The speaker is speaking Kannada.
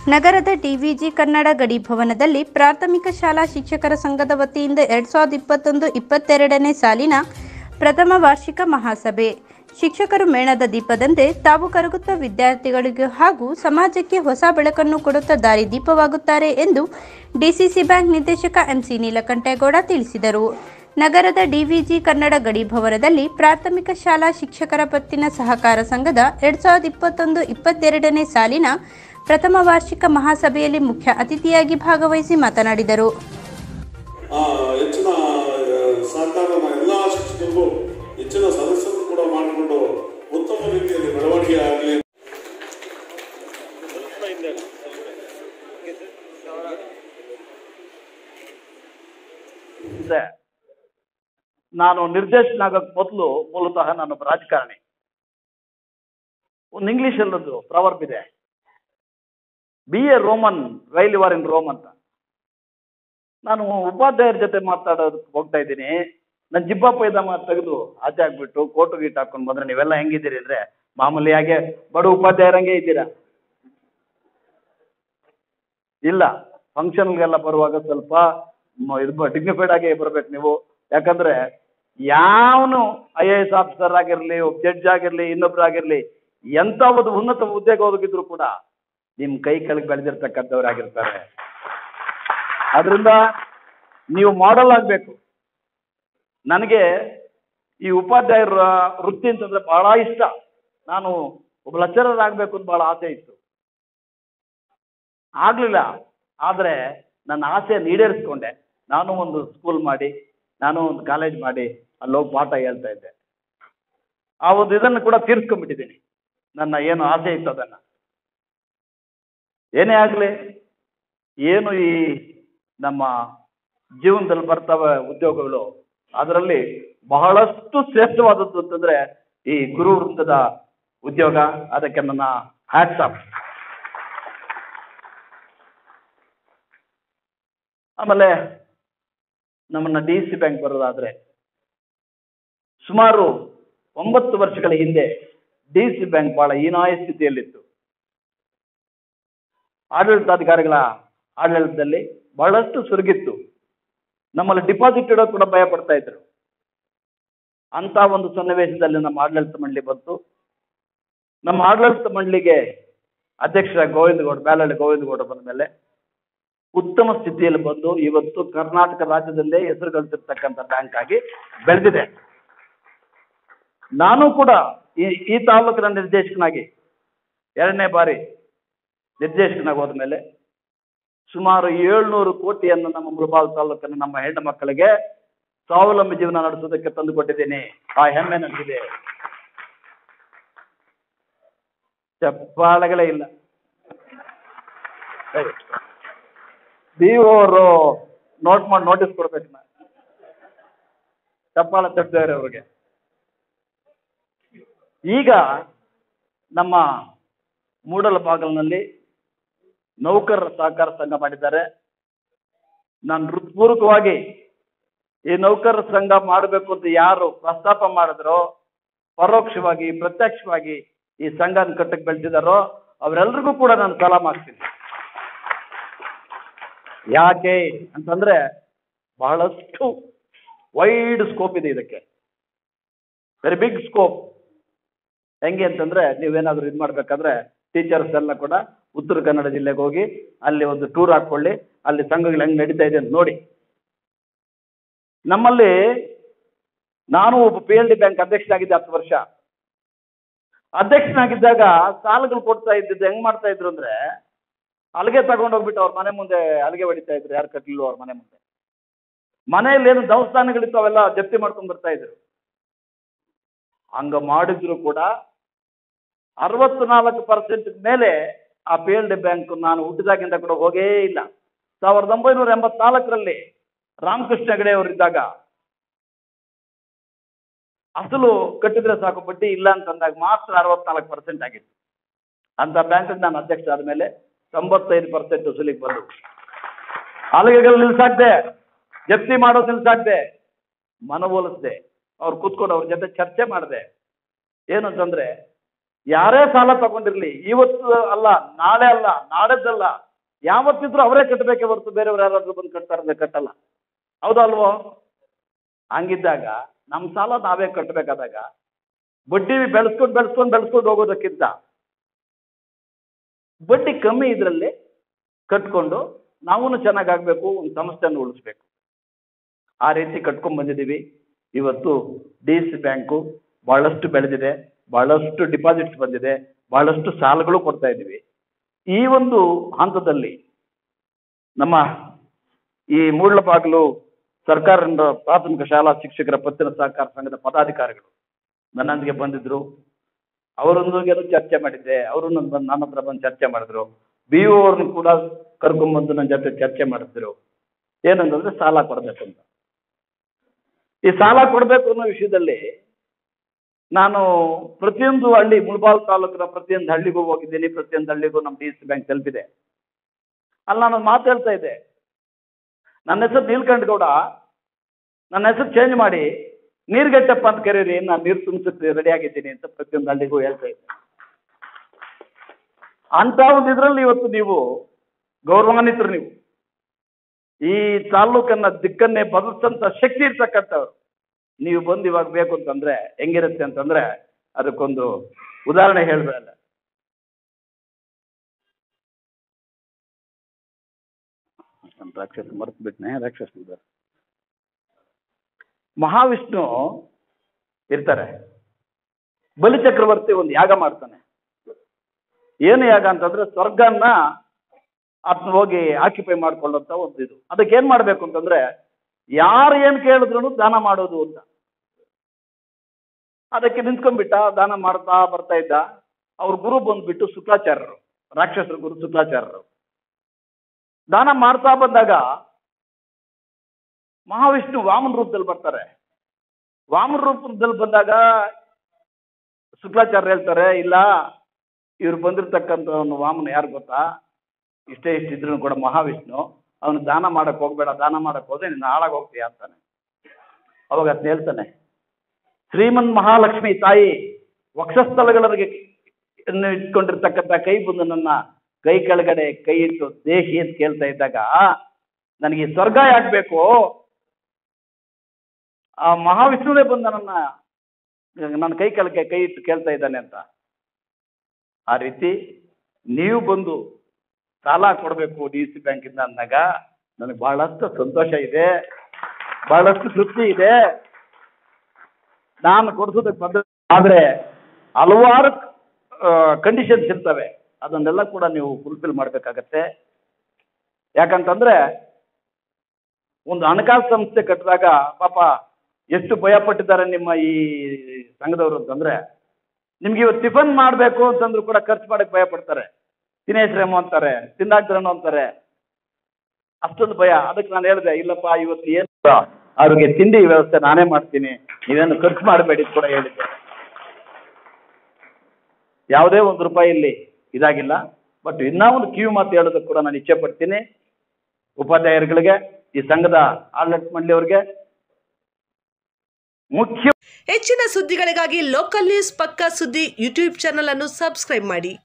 ನಗರದ ಡಿವಿಜಿ ಕನ್ನಡ ಗಡಿ ಭವನದಲ್ಲಿ ಪ್ರಾಥಮಿಕ ಶಾಲಾ ಶಿಕ್ಷಕರ ಸಂಘದ ವತಿಯಿಂದ ಎರಡ್ ಸಾವಿರದ ಇಪ್ಪತ್ತೊಂದು ಇಪ್ಪತ್ತೆರಡನೇ ಸಾಲಿನ ಪ್ರಥಮ ವಾರ್ಷಿಕ ಮಹಾಸಭೆ ಶಿಕ್ಷಕರು ಮೇಣದ ದೀಪದಂತೆ ತಾವು ಕರಗುತ್ತ ವಿದ್ಯಾರ್ಥಿಗಳಿಗೆ ಹಾಗೂ ಸಮಾಜಕ್ಕೆ ಹೊಸ ಬೆಳಕನ್ನು ಕೊಡುತ್ತಾ ದಾರಿ ದೀಪವಾಗುತ್ತಾರೆ ಎಂದು ಡಿಸಿಸಿ ಬ್ಯಾಂಕ್ ನಿರ್ದೇಶಕ ಎಂಸಿ ನೀಲಕಂಠೇಗೌಡ ತಿಳಿಸಿದರು ನಗರದ ಡಿವಿಜಿ ಕನ್ನಡ ಗಡಿ ಭವನದಲ್ಲಿ ಪ್ರಾಥಮಿಕ ಶಾಲಾ ಶಿಕ್ಷಕರ ಪತ್ತಿನ ಸಹಕಾರ ಸಂಘದ ಎರಡ್ ಸಾವಿರದ ಇಪ್ಪತ್ತೊಂದು ಇಪ್ಪತ್ತೆರಡನೇ ಸಾಲಿನ ಪ್ರಥಮ ವಾರ್ಷಿಕ ಮಹಾಸಭೆಯಲ್ಲಿ ಮುಖ್ಯ ಅತಿಥಿಯಾಗಿ ಭಾಗವಹಿಸಿ ಮಾತನಾಡಿದರು ಆ, ಹೆಚ್ಚಿನ ಆ, ಸಹಕಾರನ ಎಲ್ಲ ಶಿಕ್ಷಕರಿಗೂ ಹೆಚ್ಚಿನ ಸದಸ್ಯರು ಕೂಡ ಮಾಡಿಕೊಂಡು ಉತ್ತಮ ರೀತಿಯಲ್ಲಿ ಬೆಳವಣಿಗೆ ಆಗಲಿ ಇದೆ ನಾನು ನಿರ್ದೇಶನಾಗಕ್ಕೆ ಮೊದಲು ಮೂಲತಃ ನಾನೊಬ್ಬ ರಾಜಕಾರಣಿ ಒಂದು ಇಂಗ್ಲಿಷ್ ಅಲ್ಲದು ಪ್ರವರ್ಬ್ ಇದೆ be a Roman rail war in Rome ಅಂತ ನಾನು ಉಪಾಧ್ಯಾಯರ ಜೊತೆ ಮಾತಾಡೋದಕ್ಕೆ ಹೋಗ್ತಾ ಇದ್ದೀನಿ ನನ್ನ ಜಿಬ್ಬ ಪೈದಾಮ ತೆಗೆದು ಆಚೆ ಹಾಕ್ಬಿಟ್ಟು ಕೋಟು ಗೀಟ್ ಹಾಕೊಂಡು ಬಂದ್ರೆ ನೀವೆಲ್ಲ ಹೆಂಗಿದ್ದೀರಿ ಅಂದ್ರೆ ಮಾಮೂಲಿಯಾಗೆ ಬಡ ಉಪಾಧ್ಯಾಯರಂಗೆ ಇದ್ದೀರಾ ಇಲ್ಲ ಫಂಕ್ಷನ್ಗೆಲ್ಲ ಬರುವಾಗ ಸ್ವಲ್ಪ ಮ- ಇದು ಡಿಗ್ನಿಫೈಡ್ ಆಗಿ ಬರ್ಬೇಕು ನೀವು ಯಾಕಂದ್ರೆ ಯಾವನು ಐ ಎ ಎಸ್ ಆಫೀಸರ್ ಆಗಿರ್ಲಿ ಒಬ್ಬ ಜಡ್ಜ್ ಆಗಿರ್ಲಿ ಇನ್ನೊಬ್ರು ಆಗಿರ್ಲಿ ಎಂತ ಒಂದು ಉನ್ನತ ಹುದ್ದೆಗೆ ಹೋಗಿದ್ರು ಕೂಡ ನಿಮ್ ಕೈ ಕೆಳಗೆ ಬೆಳೆದಿರ್ತಕ್ಕಂಥವ್ರಾಗಿರ್ತಾರೆ ಅದರಿಂದ ನೀವು ಮಾಡೆಲ್ ಆಗ್ಬೇಕು ನನಗೆ ಈ ಉಪಾಧ್ಯಾಯರ ವೃತ್ತಿ ಅಂತಂದ್ರೆ ಬಹಳ ಇಷ್ಟ ನಾನು ಒಬ್ಬ ಲೆಕ್ಚರರ್ ಆಗ್ಬೇಕು ಅಂತ ಬಹಳ ಆಸೆ ಇತ್ತು ಆಗ್ಲಿಲ್ಲ ಆದ್ರೆ ನನ್ನ ಆಸೆಯನ್ನು ಈಡೇರಿಸ್ಕೊಂಡೆ ನಾನು ಒಂದು ಸ್ಕೂಲ್ ಮಾಡಿ ನಾನು ಒಂದು ಕಾಲೇಜ್ ಮಾಡಿ ಅಲ್ಲಿ ಹೋಗಿ ಪಾಠ ಹೇಳ್ತಾ ಇದ್ದೆ ಆ ಒಂದು ಇದನ್ನು ಕೂಡ ತೀರ್ಸ್ಕೊಂಡ್ಬಿಟ್ಟಿದ್ದೀನಿ ನನ್ನ ಏನು ಆಸೆ ಇತ್ತು ಅದನ್ನ ಏನೇ ಆಗಲಿ ಏನು ಈ ನಮ್ಮ ಜೀವನದಲ್ಲಿ ಬರ್ತವೆ ಉದ್ಯೋಗಗಳು ಅದರಲ್ಲಿ ಬಹಳಷ್ಟು ಶ್ರೇಷ್ಠವಾದದ್ದು ಅಂತಂದ್ರೆ ಈ ಗುರು ವೃತ್ತದ ಉದ್ಯೋಗ ಅದಕ್ಕೆ ನನ್ನ ಹ್ಯಾಟ್ಸ್ ಆಫ್ ಆಮೇಲೆ ನಮ್ಮನ್ನ ಡಿ ಸಿ ಬ್ಯಾಂಕ್ ಬರೋದಾದ್ರೆ ಸುಮಾರು ಒಂಬತ್ತು ವರ್ಷಗಳ ಹಿಂದೆ ಡಿ ಸಿ ಬ್ಯಾಂಕ್ ಬಹಳ ಹೀನಾಯ ಸ್ಥಿತಿಯಲ್ಲಿತ್ತು ಆಡಳಿತಾಧಿಕಾರಿಗಳ ಆಡಳಿತದಲ್ಲಿ ಬಹಳಷ್ಟು ಸುರುಗಿತ್ತು ನಮ್ಮಲ್ಲಿ ಡಿಪಾಸಿಟ್ ಇಡೋದು ಕೂಡ ಭಯ ಪಡ್ತಾ ಇದ್ರು ಅಂತ ಒಂದು ಸನ್ನಿವೇಶದಲ್ಲಿ ನಮ್ಮ ಆಡಳಿತ ಮಂಡಳಿ ಬಂತು ನಮ್ಮ ಆಡಳಿತ ಮಂಡಳಿಗೆ ಅಧ್ಯಕ್ಷರ ಗೋವಿಂದ ಗೌಡ ಬ್ಯಾಲಳ್ಳಿ ಗೋವಿಂದ ಗೌಡ ಬಂದ ಮೇಲೆ ಉತ್ತಮ ಸ್ಥಿತಿಯಲ್ಲಿ ಬಂದು ಇವತ್ತು ಕರ್ನಾಟಕ ರಾಜ್ಯದಲ್ಲೇ ಹೆಸರು ಗಳಿಸಿರ್ತಕ್ಕಂಥ ಬ್ಯಾಂಕ್ ಆಗಿ ಬೆಳೆದಿದೆ ನಾನು ಕೂಡ ಈ ಈ ತಾಲೂಕಿನ ನಿರ್ದೇಶಕನಾಗಿ ಎರಡನೇ ಬಾರಿ ನಿರ್ದೇಶಕನಾಗಿ ಹೋದ್ಮೇಲೆ ಸುಮಾರು ಏಳ್ನೂರು ಕೋಟಿಯನ್ನು ನಮ್ಮ ಮುಳಬಾಲ್ ತಾಲೂಕಿನ ನಮ್ಮ ಹೆಣ್ಣು ಮಕ್ಕಳಿಗೆ ಸ್ವಾವಲಂಬಿ ಜೀವನ ನಡೆಸೋದಕ್ಕೆ ತಂದು ಕೊಟ್ಟಿದ್ದೀನಿ ಆ ಹೆಮ್ಮೆ ನನಗಿದೆ ಚಪ್ಪಾಳೆಗಳೇ ಇಲ್ಲ ನೀವು ಅವರು ನೋಟ್ ಮಾಡಿ ನೋಟಿಸ್ ಕೊಡ್ಬೇಕು ನಾ ಚಪ್ಪಾಳೆ ತಟ್ಟಿದ್ದಾರೆ ಅವ್ರಿಗೆ ಈಗ ನಮ್ಮ ಮೂಡಲ ಬಾಗಲ್ನಲ್ಲಿ ನೌಕರರ ಸಹಕಾರ ಸಂಘ ಮಾಡಿದ್ದಾರೆ ನಾನು ಹೃತ್ಪೂರ್ವಕವಾಗಿ ಈ ನೌಕರರ ಸಂಘ ಮಾಡಬೇಕು ಅಂತ ಯಾರು ಪ್ರಸ್ತಾಪ ಮಾಡಿದ್ರೋ ಪರೋಕ್ಷವಾಗಿ ಪ್ರತ್ಯಕ್ಷವಾಗಿ ಈ ಸಂಘನ ಕಟ್ಟಕ್ಕೆ ಬೆಳೆಸಿದಾರೋ ಅವರೆಲ್ರಿಗೂ ಕೂಡ ನಾನು ಸಲಾಮ್ ಹಾಕ್ತೀನಿ ಯಾಕೆ ಅಂತಂದ್ರೆ ಬಹಳಷ್ಟು ವೈಡ್ ಸ್ಕೋಪ್ ಇದೆ ಇದಕ್ಕೆ ವೆರಿ ಬಿಗ್ ಸ್ಕೋಪ್ ಹೆಂಗೆ ಅಂತಂದ್ರೆ ನೀವೇನಾದ್ರೂ ಇದು ಮಾಡ್ಬೇಕಾದ್ರೆ ಟೀಚರ್ಸ್ ಎಲ್ಲ ಕೂಡ ಉತ್ತರ ಕನ್ನಡ ಜಿಲ್ಲೆಗೆ ಹೋಗಿ ಅಲ್ಲಿ ಒಂದು ಟೂರ್ ಹಾಕೊಳ್ಳಿ ಅಲ್ಲಿ ಸಂಘಗಳು ಹೆಂಗ್ ನಡೀತಾ ಇದೆ ಅಂತ ನೋಡಿ ನಮ್ಮಲ್ಲಿ ನಾನು ಒಬ್ಬ ಪಿ ಎಲ್ ಡಿ ಬ್ಯಾಂಕ್ ಅಧ್ಯಕ್ಷನಾಗಿದ್ದೆ ಹತ್ತು ವರ್ಷ ಅಧ್ಯಕ್ಷನಾಗಿದ್ದಾಗ ಸಾಲಗಳು ಕೊಡ್ತಾ ಇದ್ದಿದ್ದು ಹೆಂಗ್ ಮಾಡ್ತಾ ಇದ್ರು ಅಂದ್ರೆ ಅಲ್ಲಿಗೆ ತಗೊಂಡೋಗ್ಬಿಟ್ಟು ಅವ್ರ ಮನೆ ಮುಂದೆ ಅಲ್ಲಿಗೆ ಹೊಡಿತಾ ಇದ್ರು ಯಾರು ಕಟ್ಲಿಲ್ಲ ಅವ್ರ ಮನೆ ಮುಂದೆ ಮನೆಯಲ್ಲಿ ಏನು ದೇವಸ್ಥಾನಗಳಿತ್ತು ಅವೆಲ್ಲ ಜಪ್ತಿ ಮಾಡ್ಕೊಂಡ್ ಬರ್ತಾ ಇದ್ರು ಹಂಗ ಮಾಡಿದ್ರು ಕೂಡ ಅರವತ್ತು ನಾಲ್ಕು ಪರ್ಸೆಂಟ್ ಮೇಲೆ ಆ ಪಿ ಎಲ್ ಡಿ ಬ್ಯಾಂಕ್ ನಾನು ಹುಟ್ಟಿದಾಗಿಂದ ಕೂಡ ಹೋಗೇ ಇಲ್ಲ ಸಾವಿರದ ಒಂಬೈನೂರ ಎಂಬತ್ನಾಲ್ಕರಲ್ಲಿ ರಾಮಕೃಷ್ಣ ಹೆಗಡೆ ಅವರಿದ್ದಾಗ ಅಸಲು ಕಟ್ಟಿದ್ರೆ ಸಾಕು ಬಡ್ಡಿ ಇಲ್ಲ ಅಂತಂದಾಗ ಮಾತ್ರ ಅರವತ್ನಾಲ್ಕು ಪರ್ಸೆಂಟ್ ಆಗಿತ್ತು ಅಂತ ಬ್ಯಾಂಕ್ ನಾನು ಅಧ್ಯಕ್ಷ ಆದ್ಮೇಲೆ ತೊಂಬತ್ತೈದು ಪರ್ಸೆಂಟ್ ವಸೂಲಿಗೆ ಬಂದು ಅಲ್ಲಿಗೆಗಳು ನಿಲ್ಸಾಕ್ದೆ ಜಪ್ತಿ ಮಾಡೋದು ನಿಲ್ಸಾಕ್ದೆ ಮನವೊಲಿಸ್ದೆ ಅವ್ರು ಕೂತ್ಕೊಂಡು ಅವ್ರ ಜೊತೆ ಚರ್ಚೆ ಮಾಡಿದೆ ಏನಂತಂದ್ರೆ ಯಾರೇ ಸಾಲ ತಗೊಂಡಿರ್ಲಿ ಇವತ್ತು ಅಲ್ಲ ನಾಳೆ ಅಲ್ಲ ನಾಳೆದ್ದಲ್ಲ ಯಾವತ್ತಿದ್ರು ಅವರೇ ಕಟ್ಟಬೇಕೆ ಹೊರತು ಬೇರೆಯವ್ರು ಯಾರಾದ್ರೂ ಬಂದು ಕಟ್ತಾರೆ ಕಟ್ಟಲ್ಲ ಹೌದಲ್ವೋ ಹಂಗಿದ್ದಾಗ ನಮ್ಮ ಸಾಲ ನಾವೇ ಕಟ್ಟಬೇಕಾದಾಗ ಬಡ್ಡಿ ಬೆಳೆಸ್ಕೊಂಡು ಬೆಳೆಸ್ಕೊಂಡು ಬೆಳೆಸ್ಕೊಂಡು ಹೋಗೋದಕ್ಕಿಂತ ಬಡ್ಡಿ ಕಮ್ಮಿ ಇದರಲ್ಲಿ ಕಟ್ಕೊಂಡು ನಾವು ಚೆನ್ನಾಗಾಗಬೇಕು ಒಂದು ಸಂಸ್ಥೆಯನ್ನು ಉಳಿಸ್ಬೇಕು ಆ ರೀತಿ ಕಟ್ಕೊಂಡ್ ಬಂದಿದ್ದೀವಿ ಇವತ್ತು ಡಿ ಸಿ ಬ್ಯಾಂಕು ಬಹಳಷ್ಟು ಬೆಳೆದಿದೆ ಬಹಳಷ್ಟು ಡಿಪಾಸಿಟ್ಸ್ ಬಂದಿದೆ ಬಹಳಷ್ಟು ಸಾಲಗಳು ಕೊಡ್ತಾ ಇದ್ದೀವಿ ಈ ಒಂದು ಹಂತದಲ್ಲಿ ನಮ್ಮ ಈ ಮೂಡ್ಲಬಾಗಿಲು ಸರ್ಕಾರ ಪ್ರಾಥಮಿಕ ಶಾಲಾ ಶಿಕ್ಷಕರ ಪತ್ತಿನ ಸಹಕಾರ ಸಂಘದ ಪದಾಧಿಕಾರಿಗಳು ನನ್ನೊಂದಿಗೆ ಬಂದಿದ್ರು ಅವರೊಂದಿಗೆ ಚರ್ಚೆ ಮಾಡಿದ್ದೆ ಅವರು ನನ್ನ ಬಂದು ನನ್ನ ಹತ್ರ ಬಂದು ಚರ್ಚೆ ಮಾಡಿದ್ರು ಬಿ ಒ ಅವ್ರನ್ನ ಕೂಡ ಕರ್ಕೊಂಡ್ಬಂದು ನನ್ನ ಜೊತೆ ಚರ್ಚೆ ಮಾಡಿದ್ರು ಏನಂತಂದ್ರೆ ಸಾಲ ಕೊಡಬೇಕು ಅಂತ ಈ ಸಾಲ ಕೊಡಬೇಕು ಅನ್ನೋ ವಿಷಯದಲ್ಲಿ ನಾನು ಪ್ರತಿಯೊಂದು ಹಳ್ಳಿ ಮುಳಬಾಲ್ ತಾಲೂಕಿನ ಪ್ರತಿಯೊಂದು ಹಳ್ಳಿಗೂ ಹೋಗಿದ್ದೀನಿ ಪ್ರತಿಯೊಂದು ಹಳ್ಳಿಗೂ ನಮ್ಮ ಡಿ ಸಿ ಬ್ಯಾಂಕ್ ತಲುಪಿದೆ ಅಲ್ಲಿ ನಾನು ಮಾತು ಹೇಳ್ತಾ ಇದ್ದೆ ನನ್ನ ಹೆಸರು ನೀಲ್ಕಂಠಗೌಡ ನನ್ನ ಹೆಸರು ಚೇಂಜ್ ಮಾಡಿ ನೀರ್ಗಟ್ಟಪ್ಪ ಅಂತ ಕರೀರಿ ನಾನು ನೀರು ತುಂಬಿಸಕ್ಕೆ ರೆಡಿ ಆಗಿದ್ದೀನಿ ಅಂತ ಪ್ರತಿಯೊಂದು ಹಳ್ಳಿಗೂ ಹೇಳ್ತಾ ಇದ್ದೆ ಅಂತ ಒಂದು ಇದರಲ್ಲಿ ಇವತ್ತು ನೀವು ಗೌರವಾನ್ವಿತರು ನೀವು ಈ ತಾಲೂಕನ್ನ ದಿಕ್ಕನ್ನೇ ಬದಲಿಸಂತ ಶಕ್ತಿ ಇರ್ತಕ್ಕಂಥವ್ರು ನೀವು ಬಂದು ಇವಾಗ ಬೇಕು ಅಂತಂದ್ರೆ ಹೆಂಗಿರುತ್ತೆ ಅಂತಂದ್ರೆ ಅದಕ್ಕೊಂದು ಉದಾಹರಣೆ ಹೇಳ್ಬೇಕಲ್ಲ ರಾಕ್ಷಸ ಮರ್ತು ಬಿಟ್ನೆ ರಾಕ್ಷಸ ಮಹಾವಿಷ್ಣು ಇರ್ತಾರೆ ಬಲಿ ಚಕ್ರವರ್ತಿ ಒಂದು ಯಾಗ ಮಾಡ್ತಾನೆ ಏನು ಯಾಗ ಅಂತಂದ್ರೆ ಸ್ವರ್ಗನ್ನ ಅದನ್ನ ಹೋಗಿ ಆಕ್ಯುಪೈ ಮಾಡ್ಕೊಳ್ಳೋಂತ ಒಂದು ಇದು ಅದಕ್ಕೆ ಏನ್ ಮಾಡ್ಬೇಕು ಅಂತಂದ್ರೆ ಯಾರು ಏನ್ ಕೇಳಿದ್ರು ದಾನ ಮಾಡೋದು ಅಂತ ಅದಕ್ಕೆ ನಿಂತ್ಕೊಂಡ್ಬಿಟ್ಟ ದಾನ ಮಾಡ್ತಾ ಬರ್ತಾ ಇದ್ದ ಅವ್ರ ಗುರು ಬಂದ್ಬಿಟ್ಟು ಶುಕ್ಲಾಚಾರ್ಯರು ರಾಕ್ಷಸರ ಗುರು ಶುಕ್ಲಾಚಾರ್ಯರು ದಾನ ಮಾಡ್ತಾ ಬಂದಾಗ ಮಹಾವಿಷ್ಣು ವಾಮನ ರೂಪದಲ್ಲಿ ಬರ್ತಾರೆ ವಾಮನ ರೂಪದಲ್ಲಿ ಬಂದಾಗ ಶುಕ್ಲಾಚಾರ್ಯ ಹೇಳ್ತಾರೆ ಇಲ್ಲ ಇವ್ರು ಬಂದಿರ್ತಕ್ಕಂಥ ವಾಮನ ಯಾರು ಗೊತ್ತಾ ಇಷ್ಟೇ ಇಷ್ಟಿದ್ರು ಕೂಡ ಮಹಾವಿಷ್ಣು ಅವನು ದಾನ ಮಾಡಕ್ ಹೋಗ್ಬೇಡ ದಾನ ಮಾಡಕ್ ಹೋದ್ರೆ ನೀನು ಹಾಳಾಗಿ ಹೋಗ್ತೀಯ ಅಂತಾನೆ ಅವಾಗ ಅದ್ನ ಹೇಳ್ತಾನೆ ಶ್ರೀಮನ್ ಮಹಾಲಕ್ಷ್ಮಿ ತಾಯಿ ವಕ್ಷಸ್ಥಳಗಳಿಗೆ ಇಟ್ಕೊಂಡಿರ್ತಕ್ಕಂಥ ಕೈ ಬಂದು ನನ್ನ ಕೈ ಕೆಳಗಡೆ ಕೈ ಇಟ್ಟು ದೇಹಿ ಅಂತ ಕೇಳ್ತಾ ಇದ್ದಾಗ ನನಗೆ ಈ ಸ್ವರ್ಗ ಯಾಕ್ಬೇಕು ಆ ಮಹಾವಿಷ್ಣುವೇ ಬಂದು ನನ್ನ ನನ್ನ ಕೈ ಕೆಳಗೆ ಕೈ ಇಟ್ಟು ಕೇಳ್ತಾ ಇದ್ದಾನೆ ಅಂತ ಆ ರೀತಿ ನೀವು ಬಂದು ಸಾಲ ಕೊಡಬೇಕು ಡಿ ಸಿ ಬ್ಯಾಂಕಿಂದ ಅಂದಾಗ ನನಗೆ ಬಹಳಷ್ಟು ಸಂತೋಷ ಇದೆ ಬಹಳಷ್ಟು ತೃಪ್ತಿ ಇದೆ ನಾನು ಕೊಡಿಸೋದಕ್ಕೆ ಬಂದ ಆದ್ರೆ ಹಲವಾರು ಕಂಡೀಷನ್ಸ್ ಇರ್ತವೆ ಅದನ್ನೆಲ್ಲ ಕೂಡ ನೀವು ಫುಲ್ಫಿಲ್ ಮಾಡ್ಬೇಕಾಗತ್ತೆ ಯಾಕಂತಂದ್ರೆ ಒಂದು ಹಣಕಾಸು ಸಂಸ್ಥೆ ಕಟ್ಟಿದಾಗ ಪಾಪ ಎಷ್ಟು ಭಯ ಪಟ್ಟಿದ್ದಾರೆ ನಿಮ್ಮ ಈ ಸಂಘದವರು ಅಂತಂದ್ರೆ ನಿಮ್ಗೆ ಇವತ್ತು ಟಿಫನ್ ಮಾಡಬೇಕು ಅಂತಂದ್ರು ಕೂಡ ಖರ್ಚು ಮಾಡಕ್ ಭಯ ಪಡ್ತಾರೆ ದಿನೇಶ್ರೇಮ ಅಂತಾರೆ ತಿಂದಾಕ್ದ್ರನು ಅಂತಾರೆ ಅಷ್ಟೊಂದು ಭಯ ಅದಕ್ಕೆ ನಾನು ಹೇಳಿದೆ ಇಲ್ಲಪ್ಪ ಇವತ್ತು ಏನು ಅವ್ರಿಗೆ ತಿಂಡಿ ವ್ಯವಸ್ಥೆ ನಾನೇ ಮಾಡ್ತೀನಿ ನೀವೇನು ಖರ್ಚು ಮಾಡಬೇಡಿ ಕೂಡ ಹೇಳಿದ್ದೆ ಯಾವುದೇ ಒಂದು ರೂಪಾಯಿ ಇಲ್ಲಿ ಇದಾಗಿಲ್ಲ ಬಟ್ ಇನ್ನೂ ಒಂದು ಕಿವಿ ಮಾತು ಹೇಳೋದಕ್ಕೆ ಕೂಡ ನಾನು ಇಚ್ಛೆ ಪಡ್ತೀನಿ ಉಪಾಧ್ಯಾಯರುಗಳಿಗೆ ಈ ಸಂಘದ ಆಡಳಿತ ಮಂಡಳಿಯವರಿಗೆ ಮುಖ್ಯ ಹೆಚ್ಚಿನ ಸುದ್ದಿಗಳಿಗಾಗಿ ಲೋಕಲ್ ನ್ಯೂಸ್ ಪಕ್ಕಾ ಸುದ್ದಿ ಯೂಟ್ಯೂಬ್ ಚಾನಲ್ ಅನ್ನು ಸಬ್ಸ್ಕ್ರೈಬ್ ಮಾಡಿ